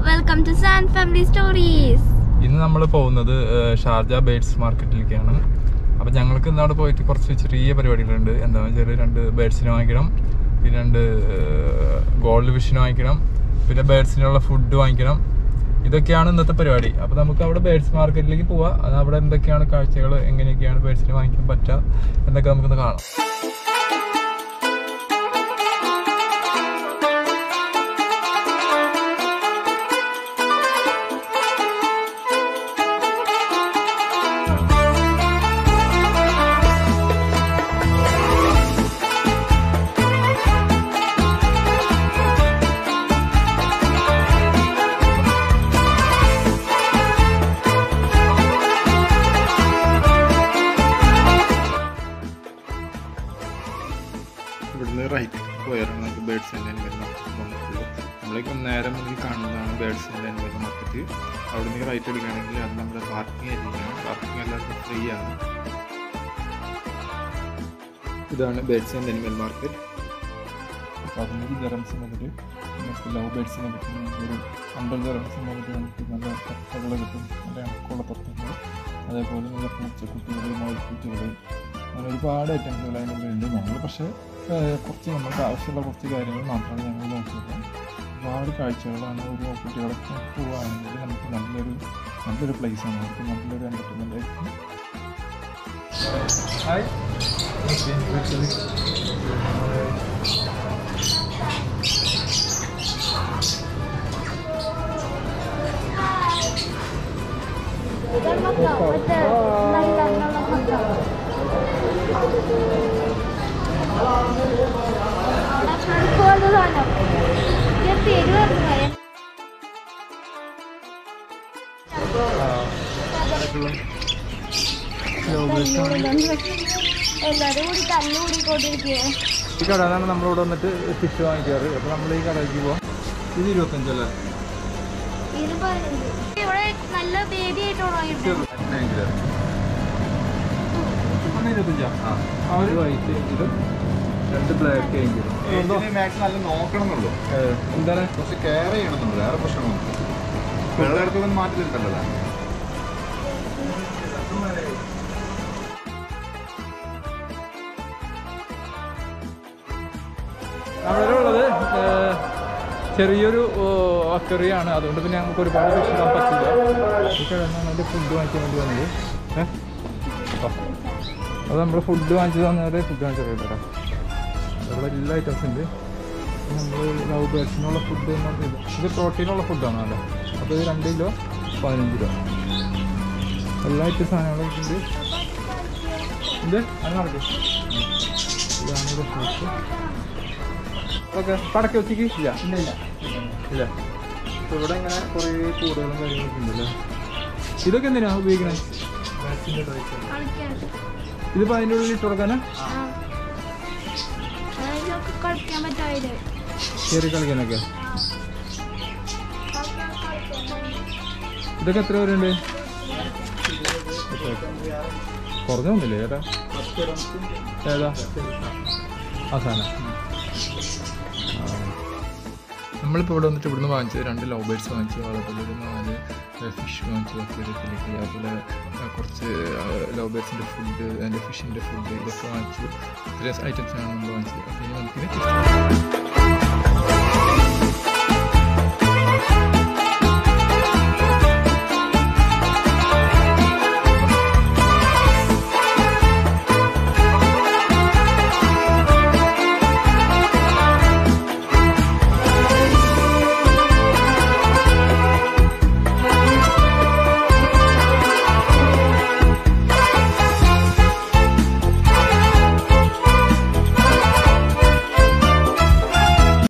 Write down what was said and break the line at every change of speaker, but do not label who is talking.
Welcome to San family stories
ഇന്ന് നമ്മൾ പോകുന്നത് ഏഹ്, ഷാർജ ബേഡ്സ് മാർക്കറ്റിലേക്കാണ് അപ്പോൾ ഞങ്ങൾക്ക് ഇന്ന് അവിടെ പോയിട്ട് കുറച്ച് ചെറിയ പരിപാടികളുണ്ട് എന്താണെന്ന് വെച്ചാൽ രണ്ട് ബേഡ്സിനെ വാങ്ങിക്കണം പിന്നെ രണ്ട് ഗോൾഡ് ഫിഷിനെ വാങ്ങിക്കണം പിന്നെ ബേഡ്സിനുള്ള ഫുഡ് വാങ്ങിക്കണം ഇതൊക്കെയാണ് ഇന്നത്തെ പരിപാടി അപ്പോൾ നമുക്ക് അവിടെ ബേഡ്സ് മാർക്കറ്റിലേക്ക് പോവാം അത് അവിടെ എന്തൊക്കെയാണ് കാഴ്ചകൾ എങ്ങനെയൊക്കെയാണ് ബേഡ്സിനെ വാങ്ങിക്കാൻ പറ്റുക എന്നൊക്കെ നമുക്കൊന്ന് കാണാം ഇവിടുന്ന് റൈറ്റ് പോയാലും നമുക്ക് ബേഡ്സ് ആൻഡ് ആനിമൽ മാർക്കറ്റ് പോകാൻ പറ്റുള്ളൂ നമ്മളേക്ക് നേരെ മുന്നിൽ കാണുന്നതാണ് ബേഡ്സ് ആൻഡ് ആനിമൽ മാർക്കറ്റ് അവിടെ നിന്ന് റൈറ്റ് എടുക്കുകയാണെങ്കിൽ അത് നമ്മുടെ പാർക്കിംഗ് ഏരിയയാണ് പാർക്കിംഗ് എല്ലാവർക്കും ഫ്രീ ആണ് ഇതാണ് ബേഡ്സ് ആൻഡ് ആനിമൽ മാർക്കറ്റ് പതിനഞ്ച് ദറംസ് മുതൽ നമുക്ക് ലവ് ബേഡ്സിനെ കിട്ടും ഒരു അമ്പത് ദറംസ് മുതൽ നമുക്ക് നല്ല തത്തകൾ കിട്ടും നല്ല ഇണക്കുള്ള തത്തകൾ അതേപോലെ നല്ല പൂച്ചക്കുട്ടികൾ മുയൽക്കുട്ടികൾ അങ്ങനെ ഒരുപാട് ഐറ്റംസുകൾ അതിനുള്ളിലുണ്ട് ഞങ്ങൾ പക്ഷേ ഏഹ്, കുറച്ച് നമുക്ക് ആവശ്യമുള്ള കുറച്ച് കാര്യങ്ങൾ മാത്രമാണ് ഞങ്ങൾ നോക്കിയത് ഒരുപാട് കാഴ്ചകളാണ് ഒരു കുട്ടികളൊക്കെ പോവുകയാണെങ്കിൽ നമുക്ക് നല്ലൊരു നല്ലൊരു place ആണ് അവർക്ക് നല്ലൊരു എൻ്റർടൈൻമെൻ്റ് ആയിരിക്കും ഹായ്
പേര് പറഞ്ഞു എല്ലാരും കൂടി തല്ലുകൂടി കൊണ്ടിരിക്കുക
ഈ കടയിലാണ് നമ്മളിവിടെ വന്നിട്ട് ഫിഷ് വാങ്ങിക്കാറ് അപ്പോൾ നമ്മൾ ഈ കടയിലേക്ക് പോവാം ഇത് ഇരുപത്തഞ്ചല്ലേ
ഇത് പതിനഞ്ച് ഇവിടെ നല്ല ബേബി ആയിട്ട് ഉണങ്ങിയിട്ടുണ്ട്
ഒന്ന് ഇരുപത്തഞ്ചാ ആ ഒരു വൈറ്റ് എങ്കിലും രണ്ട് ബ്ലാക്ക് എങ്കിലും
മാക്സ് നല്ല നോക്കണം എന്നുള്ളൂ
എന്താണ്
കുറച്ച് കെയർ ചെയ്യണമെന്നുള്ളൂ വേറെ പ്രശ്നങ്ങളൊന്നും വെള്ളം എടുത്തൊന്നും മാറ്റില്ലല്ലോ
നമ്മളിവിടെ ഉള്ളത് ഏഹ്, ചെറിയൊരു അക്കറിയാണ് അതുകൊണ്ട് പിന്നെ നമുക്ക് ഒരുപാട് ഫിഷ് ഇടാൻ പറ്റില്ല ഈ കിടന്നാണ് അതിൻ്റെ ഫുഡ് വാങ്ങിക്കാൻ വേണ്ടി വന്നത് ഏഹ് ആ. അത് നമ്മൾ ഫുഡ് വാങ്ങിച്ചു തന്നവരെ ഫുഡ് വാങ്ങിച്ചു കേട്ടോ ഇവിടെ എല്ലാ ഐറ്റംസ് ഉണ്ട് നമ്മൾ ലവ് ബേഡ്സിനുള്ള ഫുഡ് എന്ന് പറഞ്ഞത് ഇത് പ്രോട്ടീനുള്ള ഫുഡാണ് അല്ലേ അപ്പോൾ ഇത് രണ്ട് കിലോ പതിനഞ്ച് രൂപ എല്ലാ ഐറ്റം സാധനങ്ങളും ഉണ്ട് ഇത് അത് നടക്കും ഇതാണ് ഇത് ഫുഡ് ഓക്കെ പടക്ക വെച്ചിക്ക് ഇല്ല ഇല്ല ഇല്ല ഇല്ല അപ്പോൾ ഇവിടെ ഇങ്ങനെ കുറേ കൂടുകളും കാര്യങ്ങളൊക്കെ ഉണ്ടല്ലേ ഇതൊക്കെ എന്തിനാ ഉപയോഗിക്കണേ
കളിക്കാൻ
ഇതിപ്പോൾ അതിൻ്റെ ഉള്ളിൽ ഇട്ട് കൊടുക്കാനാ
ആ. അതിലൊക്കെ കളിക്കാൻ പറ്റാതെ
കയറി കളിക്കാനൊക്കെ ഇതൊക്കെ എത്ര പേരുണ്ട് കുറഞ്ഞൊന്നുമില്ലേ ചേട്ടാ ഏതാ ആ സാധനം നമ്മളിപ്പോൾ ഇവിടെ വന്നിട്ട് ഇവിടുന്ന് വാങ്ങിച്ചത് രണ്ട് ലവ് ബേഡ്സ് വാങ്ങിച്ചു അതുപോലെ ഒരു നാല് ഫിഷ് വാങ്ങിച്ചു അക്വേറിയത്തിലേക്ക് അതുപോലെ ആ, കുറച്ച് ലവ് ബേഡ്സിൻ്റെ ഫുഡ് അതിൻ്റെ ഫിഷിൻ്റെ ഫുഡ് ഇതൊക്കെ വാങ്ങിച്ചു ഇത്രയും ഐറ്റംസാണ് നമ്മൾ വാങ്ങിച്ചത്